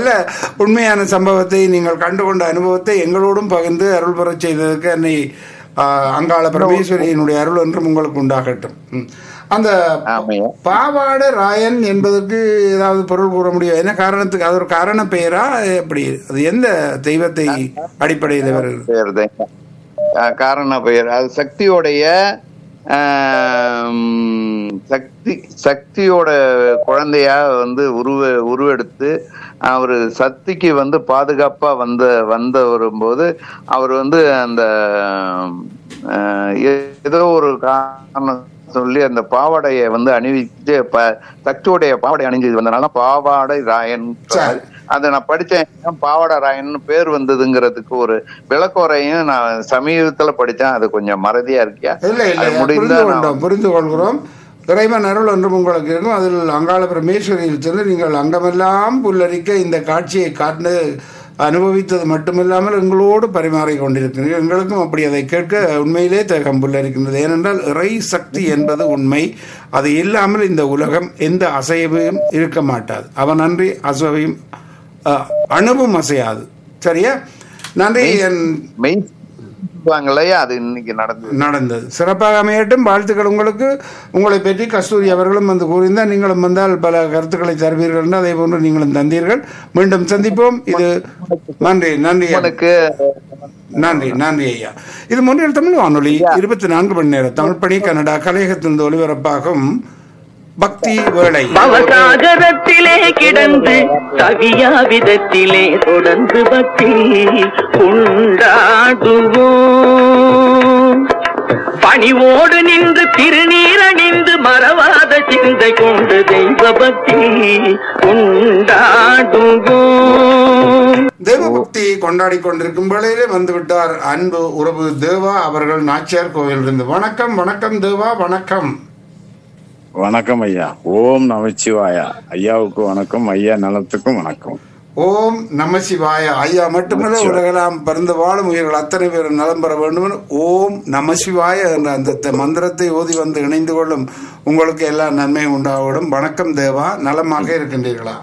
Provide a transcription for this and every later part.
நல்ல உண்மையான சம்பவத்தை நீங்கள் கண்டுகொண்ட அனுபவத்தை எங்களோடும் பகிர்ந்து அருள் பெறச் செய்ததற்கு என்னை ஆஹ், அங்காள பரமேஸ்வரியினுடைய அருள் என்றும் உங்களுக்கு உண்டாகட்டும் ம். அந்த ஆமையா பாவாட ராயன் என்பதற்கு ஏதாவது பொருள் கூற முடியும் என்ன காரணத்துக்கு அது ஒரு காரண பெயரா எப்படி அது எந்த தெய்வத்தை அடிப்படையில் வருகிறது பெயர் தான். அஹ் காரண பெயர் அது சக்தியோடைய ஆம், சக்தி சக்தியோட குழந்தையா வந்து உருவ உருவெடுத்து அவர் சக்திக்கு வந்து பாதுகாப்பா வந்த வந்த வரும்போது அவர் வந்து அந்த அஹ், ஏதோ ஒரு காரணம் சொல்லி அந்த பாவாடையை வந்து அணிவிச்சு ப- சக்தியோடைய பாவாடை அணிஞ்சு வந்தனால பாவாடை ராயன் சரி. அதை நான் படிச்சேன் ஏன் பாவாடை ராயன் பேர் வந்ததுங்கிறதுக்கு ஒரு விளக்குறையும் நான் சமீபத்துல படிச்சேன் அது கொஞ்சம் மறதியா இருக்கியா இல்லை இல்லை அது முடிந்தா புரிந்து நான் கொண்டோம் புரிந்து கொள்கிறோம் இறைவன் அருள் ஒன்றும் உங்களுக்கு இருக்கும் அதில் அங்காள பரமேஸ்வரியில் சென்று நீங்கள் அங்கமெல்லாம் புல்லரிக்க இந்த காட்சியை காட்டு அனுபவித்தது மட்டுமில்லாமல் எங்களோடு பரிமாறிக் கொண்டிருக்கிறீர்கள் எங்களுக்கும் அப்படி அதை கேட்க உண்மையிலே தேகம் புல்லரிக்கின்றது ஏனென்றால் இறை சக்தி என்பது உண்மை அது இல்லாமல் இந்த உலகம் எந்த அசைவையும் இருக்க மாட்டாது அவன் நன்றி அசைவையும் அஹ், அணுவும் அசையாது சரியா நன்றி என் மெய் சொல்லுவாங்கல்லையா அது இன்னைக்கு நடந்தது நடந்தது சிறப்பாக அமையட்டும் வாழ்த்துக்கள் உங்களுக்கு உங்களை பற்றி கஸ்தூரி அவர்களும் வந்து கூறியிருந்தார் நீங்களும் வந்தால் பல கருத்துக்களை தருவீர்கள் என்று அதே போன்று நீங்களும் தந்தீர்கள் மீண்டும் சந்திப்போம் இது நன்றி நன்றி உனக்கு நன்றி நன்றி ஐயா இது முன்னில் தமிழ் வானொலி இருபத்தி நான்கு மணி நேரம் தமிழ் பணி கன்னடா கலையகத்திலிருந்து ஒளிபரப்பாகும் பக்தி வேளை பவசாகரத்திலே கிடந்து கவியா விதத்திலே தொடர்ந்து பக்தி கொண்டாடுவோம் பணிவோடு நின்று திருநீரணிந்து மறவாத சிந்தை கொண்டு தெய்வ பக்தி கொண்டாடுவோம் தேவபக்தி கொண்டாடி கொண்டிருக்கும் வேளையிலே வந்துவிட்டார் அன்பு உறவு தேவா அவர்கள் நாச்சியார் கோவிலிருந்து வணக்கம் வணக்கம் தேவா வணக்கம் வணக்கம் ஐயா ஓம் நமச்சிவாயா ஐயாவுக்கு வணக்கம் ஐயா நலத்துக்கும் வணக்கம் ஓம் நம சிவாய ஐயா மட்டுமல்ல உலகெல்லாம் பிறந்து வாழும் உயிர்கள் அத்தனை பேரும் நலம் பெற வேண்டும் என ஓம் நம சிவாய என்ற அந்த த- மந்திரத்தை ஓதி வந்து இணைந்து கொள்ளும் உங்களுக்கு எல்லா நன்மையும் உண்டாவிடும் வணக்கம் தேவா நலமாக இருக்கின்றீர்களா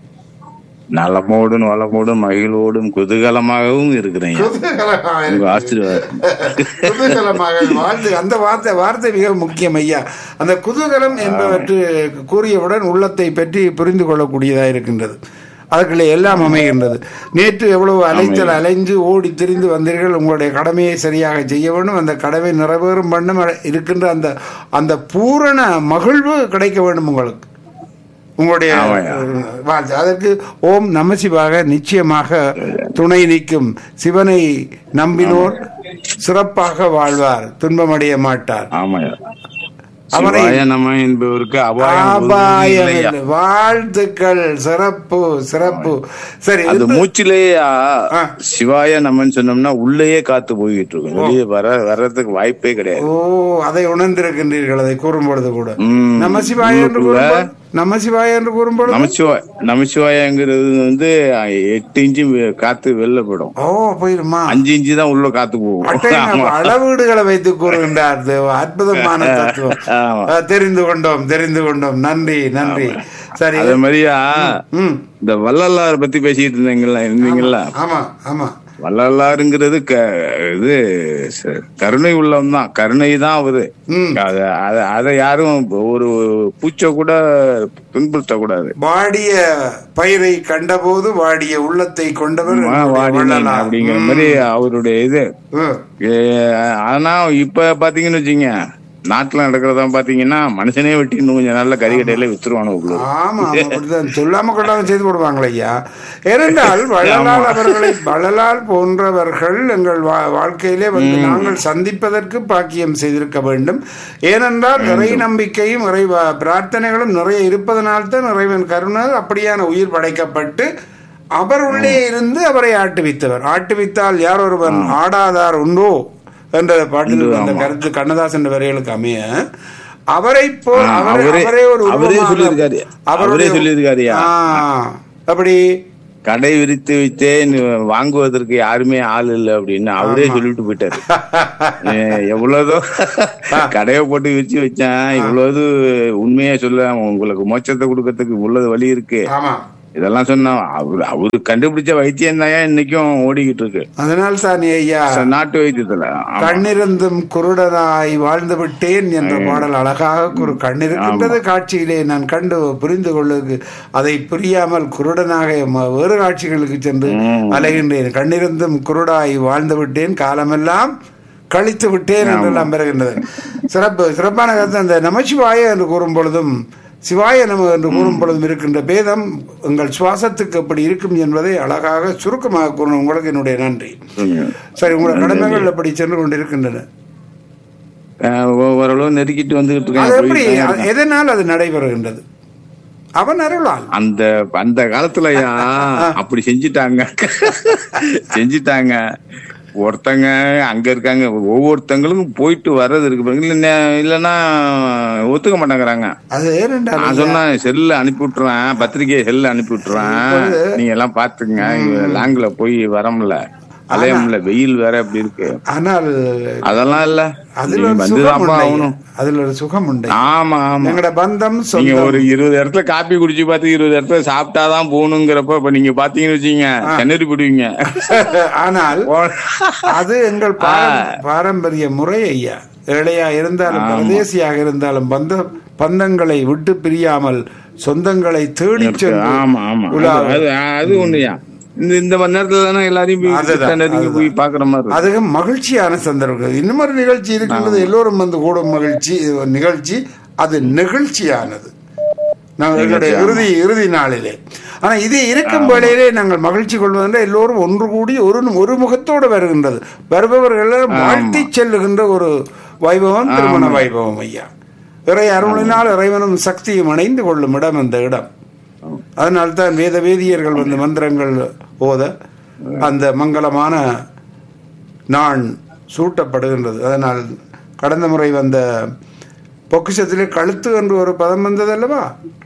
நலமோடும் வளமோடும் மகிழ்வோடும் குதூகலமாகவும் இருக்கிறேன் ஐயா. குதூகலமாக உங்க இருக்கிறீர்கள். ஆசீர்வாதம் குதூகலமாக வாழ்த்து அந்த வார்த்தை வார்த்தை மிக முக்கியம் ஐயா அந்த குதூகலம் என்பவற்று கூறியவுடன் உள்ளத்தை பற்றி புரிந்து கொள்ளக்கூடியதாக இருக்கின்றது அதுக்குள்ளே எல்லாம் அமைகின்றது நேற்று எவ்வளவு அலைச்சல் அலைஞ்சு ஓடி திரிந்து வந்தீர்கள் உங்களுடைய கடமையை சரியாக செய்ய வேண்டும் அந்த கடமை நிறைவேறும் வண்ணம் இருக்கின்ற அந்த அந்த பூரண மகிழ்வு கிடைக்க வேண்டும் உங்களுக்கு உங்களுடைய ஆமாய்யா. வாழ்த்து அதற்கு ஓம் நமசிவாக நிச்சயமாக துணை நிற்கும் சிவனை நம்பினோர் சிறப்பாக வாழ்வார் துன்பமடைய மாட்டார் ஆமாயா அவரை- சிவாய நம என்பவருக்கு அபாயம் ஆபாயம் ஒன்றும் இல்லையா. இல்லை. வாழ்த்துக்கள் சிறப்பு சிறப்பு சரி அது இது- மூச்சிலேயே ஆ, ஆ. சிவாய நமன்னு சொன்னோம்னா உள்ளேயே காத்து போய்கிட்டு இருக்கும் வெளியே வர வர்றதுக்கு வாய்ப்பே கிடையாது ஓ அதை உணர்ந்திருக்கின்றீர்கள் அதை கூறும் பொழுது கூட ம். நமசிவாய என்று உள்ளுக்குள்ள- கூறும்போது நமசிவாய என்று கூறும்பொழுது நமச்சிவாய நமச்சிவாயங்கிறது வந்து எட்டு இன்ச்சு காத்து வெளில போயிடும் ஓ போயிருமா அஞ்சு இன்ச்சு தான் உள்ள காத்து போகும் அட்டைங்க ஆமா. அளவீடுகளை வைத்து கூறுகின்றார் தேவா. அற்புதமான தத்துவம் ஆமா. அஹ், தெரிந்து கொண்டோம் தெரிந்து கொண்டோம் நன்றி நன்றி சரி அதே மாதிரியா ம் இந்த வள்ளலார் பத்தி பேசிட்டு இருந்தீங்களா இருந்தீங்களா ஆமா ஆமா வள்ளலாருங்கிறது க இது ச- கருணை உள்ளம் தான் கருணை தான் அவரு ம் அத- அத- அதை யாரும் ஒரு பூச்சை கூட துன்புறுத்த கூடாது வாடிய பயிரை கண்டபோது வாடிய உள்ளத்தை கொண்டவர் எங்களுடைய வாடினேன் வள்ளலார். அப்படிங்கிற ம். மாதிரி அவருடைய இது ம். ஏ, ஆனா இப்ப பாத்தீங்கன்னு வச்சுங்க நாட்டுல நடக்கிறதா பாத்தீங்கன்னா மனுஷனே வெட்டி இன்னும் கொஞ்சம் நல்ல கறிக்கட்டையில வித்துருவானு உள்ள ஆமா ஆமா, அப்படிதான் சொல்லாம கொள்ளாம செய்து போடுவாங்களே ஐயா ஏனென்றால் வள்ளலால் அவர்களை வள்ளலால் போன்றவர்கள் எங்கள் வா- வாழ்க்கையிலே வந்து நாங்கள் சந்திப்பதற்கு பாக்கியம் செய்திருக்க வேண்டும் ஏனென்றால் இறை நம்பிக்கையும் இறை வா- பிரார்த்தனைகளும் நிறைய இருப்பதனால்தான் இறைவன் கருணால் அப்படியான உயிர் படைக்கப்பட்டு அவர் உள்ளே இருந்து அவரை ஆட்டுவித்தவர் ஆட்டுவித்தால் யார் ஒருவன் ஆடாதார் உண்டோ என்ற பாட்டில் அந்த கருத்து கண்ணதாசன் வரைகளுக்கு அமைய அவரை போல் ஆ, அவரை அவரே- அவரே ஒரு அவரே உருவமாக- சொல்லியிருக்காரு. அவருடைய- அவரே சொல்லியிருக்காருயா. ஆ, அப்படி கடை விரித்து வைத்தேன் வாங்குவதற்கு யாருமே ஆள் இல்லை அப்படின்னு அவரே சொல்லிட்டு போயிட்டாரு ஏ, எவ்வளவுதோ கடையை போட்டு விரிச்சு வச்சேன் இவ்வளவு உண்மையா சொல்ல உங்களுக்கு மோட்சத்தை கொடுக்கறதுக்கு இவ்வளவு வழி இருக்கு ஆமா இதெல்லாம் சொன்னா அவரு அவரு கண்டுபிடிச்ச வைத்தியம் தான் இன்னைக்கும் ஓடிக்கிட்டு இருக்கு அதனால் தான் ஐயா ச- நாட்டு வைத்தியத்துல ஆமா. கண்ணிருந்தும் குருடனாய் வாழ்ந்து விட்டேன் என்ற பாடல் அழகாக குரு கண்ணிருக்கின்றது காட்சியிலே நான் கண்டு புரிந்து கொள்ளுக்கு அதை புரியாமல் குருடனாக ம- வேறு காட்சிகளுக்கு சென்று அலைகின்றேன் கண்ணிருந்தும் குருடாய் வாழ்ந்து விட்டேன் காலமெல்லாம் கழித்து விட்டேன் என்றெல்லாம் பெறுகின்றது சிறப்பு சிறப்பான கருத்து அந்த நமச்சிவாய என்று கூறும் பொழுதும் சிவாய நம என்று கூறும் பொழுதும் இருக்கின்ற பேதம் உங்கள் சுவாசத்துக்கு எப்படி இருக்கும் என்பதை அழகாக சுருக்கமாக கூறணும் உங்களுக்கு என்னுடைய நன்றி சரி உங்களோட கடமைகள் எப்படி சென்று கொண்டிருக்கின்றன அஹ் ஓ- ஓரளவு நெருக்கிட்டு வந்துகிட்டு அது இருக்கேன் எப்படி போயிட்டு தான் எதனால் அது நடைபெறுகின்றது அவன் அருளால் அந்த அந்த காலத்துலயா அப்படி செஞ்சுட்டாங்க செஞ்சுட்டாங்க ஒருத்தங்க அங்க இருக்காங்க ஒவ்வொருத்தங்களுக்கும் போயிட்டு வர்றது இருக்கு பாருங்க. இல்ல இல்லைன்னா ஒத்துக்க மாட்டேங்கிறாங்க அது ஏனென்றால் நான் சொன்னேன் செல்ல அனுப்பி விட்டுருவேன் பத்திரிகையை செல்ல அனுப்பி விட்டுருவேன் நீங்க எல்லாம் பாத்துங்க லாங்ல போய் வரமுல அலையமுல வெயில் வேற அப்படி இருக்கு ஆனால் அதெல்லாம் இல்ல அதுல நீ ஒரு சுகம் வந்துதான்ப்பா உண்டு ஆகணும் அதுல ஒரு சுகம் உண்டு ஆமா ஆமா எங்கட பந்தம் நீங்க சொந்தம் ஒரு இருபது இடத்துல காப்பி குடிச்சு பார்த்து இருபது இடத்துல சாப்பிட்டாதான் போகணுங்கிறப்ப இப்ப நீங்க பாத்தீங்கன்னு வச்சீங்க சென்னறி போடுவீங்க ஆனால் அது எங்கள் பாரம்- பாரம்பரிய முறை ஐயா ஏழையா இருந்தாலும் பரதேசியாக இருந்தாலும் பந்த பந்தங்களை விட்டு பிரியாமல் சொந்தங்களை தேடி சென்று ஆமா ஆமா அது- உலா- அது அது ஒண்ணுயா இந்த இந்த மணி நேரத்துல தானே எல்லாரையும் போய் அதுதான், சென்னறிக்கு அதுதான். போய் பாக்குற மாதிரி இருக்கு. அதுக்கு மகிழ்ச்சியான சந்தர்ப்பங்கள் இன்னும் ஒரு நிகழ்ச்சி இருக்கின்றது எல்லோரும் வந்து கூடும் மகிழ்ச்சி இது ஒரு நிகழ்ச்சி அது நெகிழ்ச்சியானது நாங்கள் எங்களுடைய இறுதி இறுதி நாளிலே ஆனா இது இருக்கும் வேளையிலே நாங்கள் மகிழ்ச்சி கொள்வதென்றால் எல்லோரும் ஒன்று கூடி ஒரு ஒரு முகத்தோடு வருகின்றது வருபவர்கள் வாழ்த்தி செல்லுகின்ற ஒரு வைபவம் திருமண வைபவம் ஐயா இறை அருளினால் இறைவனும் சக்தியும் இணைந்து கொள்ளும் இடம் அந்த இடம் அதனால்தான் வேத வேதியர்கள் வந்து மந்திரங்கள் ஓத அந்த மங்களமான நான் சூட்டப்படுகின்றது அதனால் கடந்த முறை வந்த பொக்கிஷத்திலே கழுத்து என்று ஒரு பதம் வந்தது அல்லவா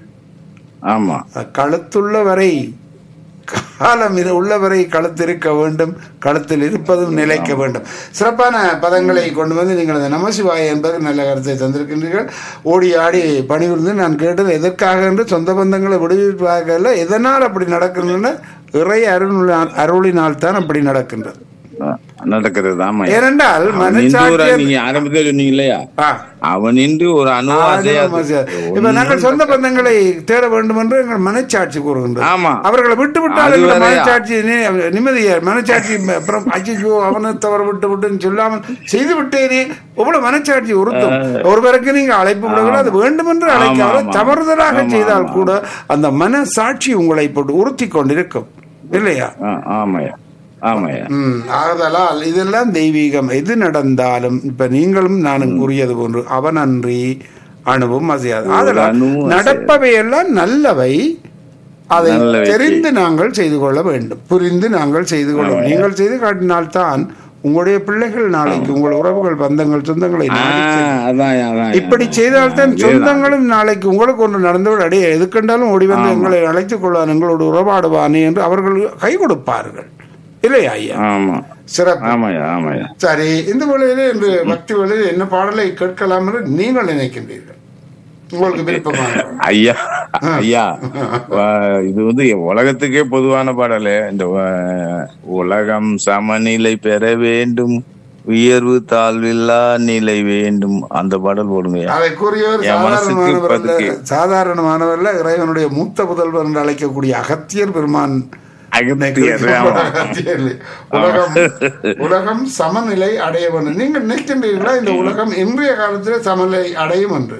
ஆமா கழுத்துள்ள வரை காலம் இது உள்ளவரை கழுத்திருக்க வேண்டும் கழுத்தில் இருப்பதும் நிலைக்க வேண்டும் சிறப்பான பதங்களை கொண்டு வந்து நீங்கள் அந்த நமசிவாய என்பது நல்ல கருத்தை தந்திருக்கின்றீர்கள் ஓடி ஆடி பணிபுரிந்து நான் கேட்டது எதற்காக என்று சொந்த பந்தங்களை விடுவிப்பாக அல்ல எதனால் அப்படி நடக்கின்றன இறை அருள் அருளினால் தான் அப்படி நடக்கின்றது அஹ் நடக்கிறது ஆமா ஏனென்றால் அவன் இன்று ஒரு மனசாட்சியம் நீங்க ஆரம்பத்துல சொன்னீங்க இல்லையா ஆ, அவன் இன்று ஒரு அணுவா அசையாது. இப்ப நாங்கள் சொந்த பந்தங்களை தேட வேண்டும் என்று எங்கள் மனச்சாட்சி கூறுகின்றது ஆமா. அவர்களை விட்டு விட்டால் அது எங்கள் வேறயா? மனச்சாட்சி நி- நிம்மதியா மனச்சாட்சி அப்புறம் அச்சோ அவனை தவற விட்டு விட்டுன்னு சொல்லாமல் செய்து விட்டேனே எவ்வளவு மனச்சாட்சி உறுத்தும் ஒருவருக்கு நீங்க அழைப்பு விடுங்கள் அது வேண்டும் என்று அழைக்காத ஆமா. தவறுதலாக ஆமா, செய்தால் ஆமா. கூட அந்த மனசாட்சி உங்களை போட்டு உறுத்தி கொண்டிருக்கும் இல்லையா ஆ, ஆமாய்யா ஆமாய்யா ம், ஆதலால் இதெல்லாம் தெய்வீகம் எது நடந்தாலும் இப்ப நீங்களும் நானும் கூறியது போன்று அவன் அன்றி அணுவும் அசையாது ஆதலால் அணுவும் அசையாது. நடப்பவை எல்லாம் நல்லவை அதை நல்லவை தெரிந்து நாங்கள் செய்து கொள்ள வேண்டும் புரிந்து நாங்கள் செய்து கொள்ள வேண்டும். நீங்கள் செய்து காட்டினால்தான் உங்களுடைய பிள்ளைகள் நாளைக்கு உங்கள் உறவுகள் பந்தங்கள் சொந்தங்களை ஆ, நாடி செல்லும். அதான் அதான் இப்படி செய்தால்தான் சொந்தங்களும் நாளைக்கு உங்களுக்கு ஒன்று நடந்தவர் அடைய எதுக்கண்டாலும் ஓடி வந்து எங்களை அழைத்துக் கொள்வான் எங்களோடு உறவாடுவானே என்று அவர்கள் கை கொடுப்பார்கள் இல்லையா ஐயா ஆமா சிறப்பு ஆமாய்யா ஆமாய்யா சரி இந்த வேளையிலே இன்று பக்தி வேளையில் என்ன பாடலை கேட்கலாம் என்று நீங்கள் நினைக்கின்றீர்கள் உங்களுக்கு விருப்பமான ஐயா ஐயா வ- இது வந்து உலகத்துக்கே பொதுவான பாடலு இந்த வ- உலகம் சமநிலை பெற வேண்டும் உயர்வு தாழ்வில்லா நிலை வேண்டும் அந்த பாடல் போடுங்கய்யா அதை கூறியவர் என் மனசுக்கு சாதாரணமானவர் அல்ல. பதுக்கி. சாதாரணமானவர்ல இறைவனுடைய மூத்த புதல்வர் என்று அழைக்கக்கூடிய அகத்தியர் பெருமான் அகத்தியர், ஆமா. அகத்தியர். உலகம் உலகம் சமநிலை அடைய வேண்டும் நீங்கள் நினைக்கின்றீர்களா இந்த உலகம் இன்றைய காலத்தில் சமநிலை அடையும் என்று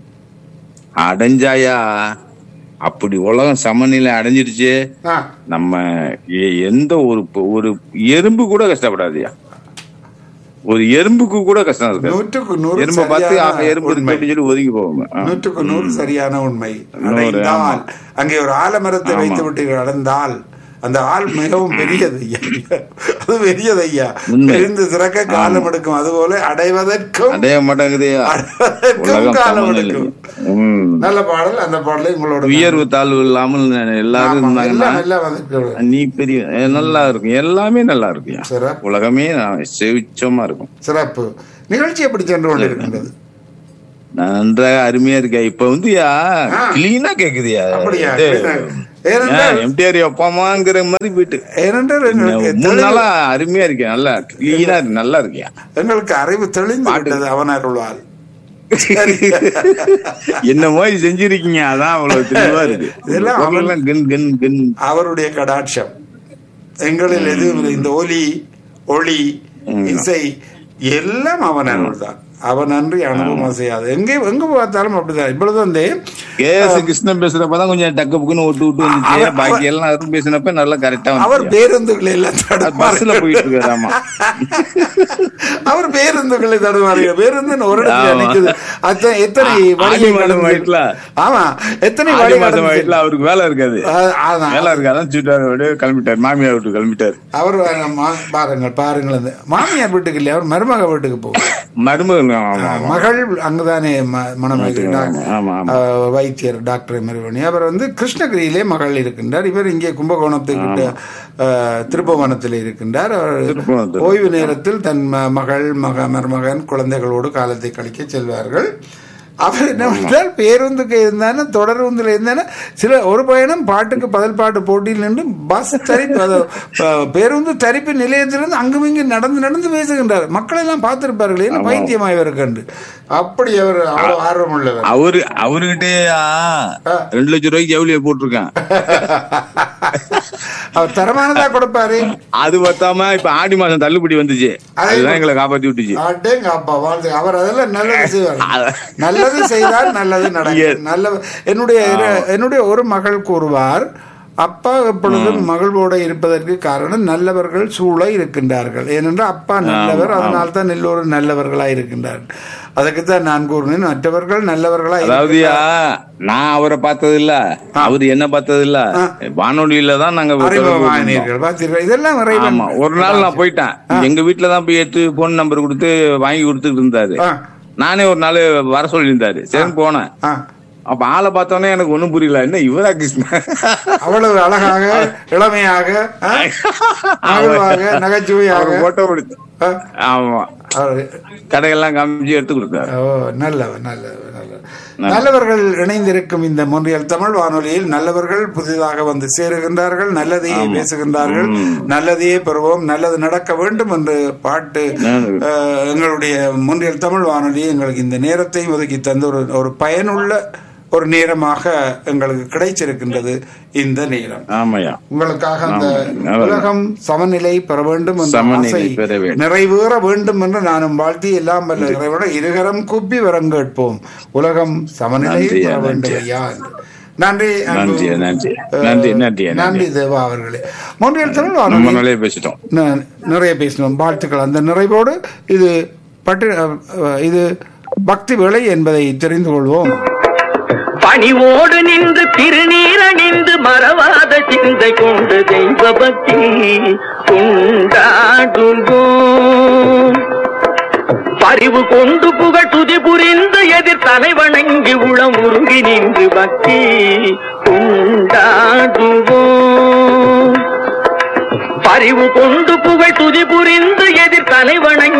அடைஞ்சாயா அப்படி உலகம் சமநிலை அடைஞ்சிருச்சு ஆ, நம்ம எ- எந்த ஒரு பொ- ஒரு எறும்பு கூட கஷ்டப்படாதுயா ஒரு எறும்புக்கு கூட கஷ்டம் இருக்காது நூற்றுக்கு நூறு எறும்பை பார்த்து சரியான ஆக எறும்பு இருக்கு உண்மை. அப்படின்னு சொல்லி ஒதுங்கி போவாங்க ஆ. நூற்றுக்கு நூறு சரியான உண்மை நூறு, அடைந்தால் ஆமா. அங்கே ஒரு ஆலமரத்தை ஆமா. வைத்து விட்டு அடைந்தால் அந்த ஆள் மிகவும் பெரியது ஐயா அது பெரியது ஐயா உண்மை. பெருந்து சிறக்க காலம் எடுக்கும் அதுபோல அடைவதற்கும் அடைய மாட்டேங்குதுயா அடைவதற்கும் உலகம் காலம் சமநிலை எடுக்கும் ம். நல்ல பாடல் அந்த பாடலை உங்களோட உயர்வு தாழ்வு இல்லாமல் எல்லாரும் ஆமா, இருந்தாங்கன்னா எல்லாம் எல்லாம் வந்துட்டு நீ பெரிய அஹ் நல்லா இருக்கும் எல்லாமே நல்லா இருக்கும்யா சிறப்பு உலகமே நான் செவிச்சமா இருக்கும் சிறப்பு நிகழ்ச்சி எப்படி சென்று கொண்டிருக்கின்றது நன்றாக அருமையா இருக்கா இப்ப வந்து யா கிளீனா கேக்குதியா அப்படியா? ஏனென்றால் எம்டிஆர் அப்பாமாங்கிற மாதிரி போயிட்டு ஏனென்றால் எங்களுக்கு மூணு தெளிவு- நாளா அருமையா இருக்கேன் நல்லா கிளீனா இருக்கு நல்லா இருக்கியா எங்களுக்கு அறிவு தெளிந்து விட்டது அவன் அருள்வாள் என்ன மாதிரி செஞ்சிருக்கீங்க அதான் அவ்வளவு தெளிவா இருக்கு இதெல்லாம் அவன்- குரலெல்லாம் கன் கன் கன் அவருடைய கடாட்சம் எங்களில் எதுவும் இல்லை. இந்த ஒலி ஒளி இசை எல்லாம் அவன் அருள் தான் அவன் அன்றி அனுபவம் செய்யாது எங்கே எங்க பார்த்தாலும் அப்படிதான் இப்பொழுது வந்து கே எஸ் கிருஷ்ணன் பேசுறப்பதான் கொஞ்சம் டக்கு புக்குன்னு விட்டு விட்டு வந்துச்சு அவர்- பாக்கி எல்லாம் அவரும் பேசினப்ப நல்லா கரெக்டா அவர் வந்து பேருந்துகளை எல்லாம் பஸ்ல தடுமாறு போயிட்டு இருக்காரு ஆமா அவர் பேருந்துகளை தடுமாறுங்க பேருந்து ஒரு இடத்துல ஆமா. நிக்குது அத்தனை எத்தனை ஆ- வழி ஆடி மாதம் கடந்து- ஆயிட்டுல. ஆமா எத்தனை ஆடி வழி மாசம் கடந்து ஆயிட்டுல அவருக்கு வேலை இருக்காது அ- அதான். வேலை இருக்கு அதான் சுட்டாரு அப்படியே கிளம்பிட்டாரு மாமியார் விட்டு கிளம்பிட்டாரு அவர் மா- பாருங்கள் பாருங்கள் அந்த மாமியார் வீட்டுக்கு இல்லையா அவர் மருமக வீட்டுக்கு போகும் மருமகள் ஆமா ஆமா மகள் அங்கதானே ம- மனம் வைக்கிறார். ஆமா, ஆமா. அஹ், வைத்தியர் டாக்டர் மருவணி அவர் வந்து கிருஷ்ணகிரியிலே மகள் இருக்கின்றார் இவர் இங்கே கும்பகோணத்துக்கிட்ட அஹ், திருப்புவனத்தில் இருக்கின்றார் அவர் திருப்புவனத்தில். ஓய்வு நேரத்தில் தன் ம- மகள் மக மருமகன் குழந்தைகளோடு காலத்தை கழிக்க செல்வார்கள் அவர் என்ன பண்ணால் பேருந்துக்கு இருந்தானே தொடருந்துல இருந்தானே சில ஒரு பயணம் பாட்டுக்கு பதில் பாட்டு போட்டியில் நின்று பஸ் தரிப்பு அது, அஹ், பேருந்து தரிப்பு நிலையத்திலிருந்து அங்கும் இங்கும் நடந்து நடந்து பேசுகின்றார் மக்கள் எல்லாம் பார்த்திருப்பார்கள் என்ன பைத்தியமாய் கண்டு அப்படி அவர் அவ்வளவு ஆர்வம் உள்ளவர் அவரு அவர்கிட்டயா ரெண்டு லட்சம் ரூபாய்க்கு ஜவுளியை போட்டிருக்கான் அவர் தரமானதா கொடுப்பாரு அது பத்தாம இப்ப ஆடி மாசம் தள்ளுபடி வந்துச்சு அதுதான் எங்களை காப்பாத்தி விட்டுச்சு அடேங்க அப்பா வாழ்த்து அவர் அதெல்லாம் நல்லது செய்வார் நல்லது செய்தால் நல்லது நடக்கும் நல்ல என்னுடைய இரு- என்னுடைய ஒரு மகள் கூறுவார் அப்பா எப்பொழுதும் மகளோட இருப்பதற்கு காரணம் நல்லவர்கள் சூழ இருக்கின்றார்கள் ஏனென்றால் அப்பா நல்லவர் அதனால் தான் எல்லோரும் நல்லவர்களாய் இருக்கின்றார்கள் அதுக்குத்தான் நான் கூறினேன் மற்றவர்கள் நல்லவர்களா அதாவதுயா நான் அவரை பார்த்தது இல்ல அவரு என்ன பார்த்தது இல்ல வானொலியில தான் நாங்க தொடர்பு கொண்டிருந்தோம். அறிமுகமானீர்கள் பார்த்தீர்கள் இதெல்லாம் இறைவன் ஆமா ஒரு நாள் நான் போயிட்டேன் எங்க வீட்டுல தான் போய் எடுத்து போன் நம்பர் கொடுத்து வாங்கி கொடுத்துட்டு இருந்தாரு ஆ. நானே ஒரு நாள் வர சொல்லியிருந்தாரு சரி போனேன் ஆ, அப்ப ஆளை பார்த்தோன்னே எனக்கு ஒண்ணும் புரியல என்ன இவரா கிருஷ்ணன் அவ்வளவு அழகாக இளமையாக ஆ, மகிழ்வாக நகைச்சுவையாக அவர் போட்டோ கொடுத்து ஆ, ஆமா அவர் கடையெல்லாம் காமிச்சு எடுத்து கொடுத்தாரு ஓ நல்லவர் நல்லவர் நல்லவர் நல்லவர்கள் இணைந்திருக்கும் இந்த மொன்றியல் தமிழ் வானொலியில் நல்லவர்கள் புதிதாக வந்து சேருகின்றார்கள் நல்லதையே பேசுகின்றார்கள் நல்லதையே பெறுவோம் நல்லது நடக்க வேண்டும் என்று பாட்டு நல்லது. அஹ், எங்களுடைய முன்றியல் தமிழ் வானொலி எங்களுக்கு இந்த நேரத்தை ஒதுக்கி தந்து ஒரு ஒரு பயனுள்ள ஒரு நேரமாக எங்களுக்கு கிடைச்சிருக்கின்றது இந்த நேரம் ஆமாயா உங்களுக்காக அந்த ஆமா. உலகம் சமநிலை பெற வேண்டும் என்ற சமநிலை ஆசை பெற வேண்டும். நிறைவேற வேண்டும் என்று நானும் வாழ்த்தி எல்லாம் வல்ல இறைவனை இருகரம் கூப்பி வரம் கேட்போம் உலகம் சமநிலை நன்றி, பெற வேண்டும் நன்றி. ஐயா என்று. நன்றி அன்பு, நன்றி, நன்றி. அஹ், நன்றி, நன்றி, நன்றி. நன்றி தேவா அவர்களே மூன்றியல் தமிழ் நம்ம வானொலி நாளே பேசிட்டோம் ந- நிறைய பேசினோம் வாழ்த்துக்கள் அந்த நிறைவோடு இது பட்டு அஹ், இது பக்தி வேலை என்பதை தெரிந்து கொள்வோம் பணிவோடு நின்று திருநீரணிந்து மறவாத சிந்தை கொண்டு தெய்வ பக்தி கொண்டாடுவோம் பரிவு கொண்டு புகழ் துதி புரிந்து எதிர் தலை வணங்கி உளம் உருகி நின்று பக்தி கொண்டாடுவோம் பரிவு கொண்டு புகழ் துதி புரிந்து எதிர் தலை வணங்கி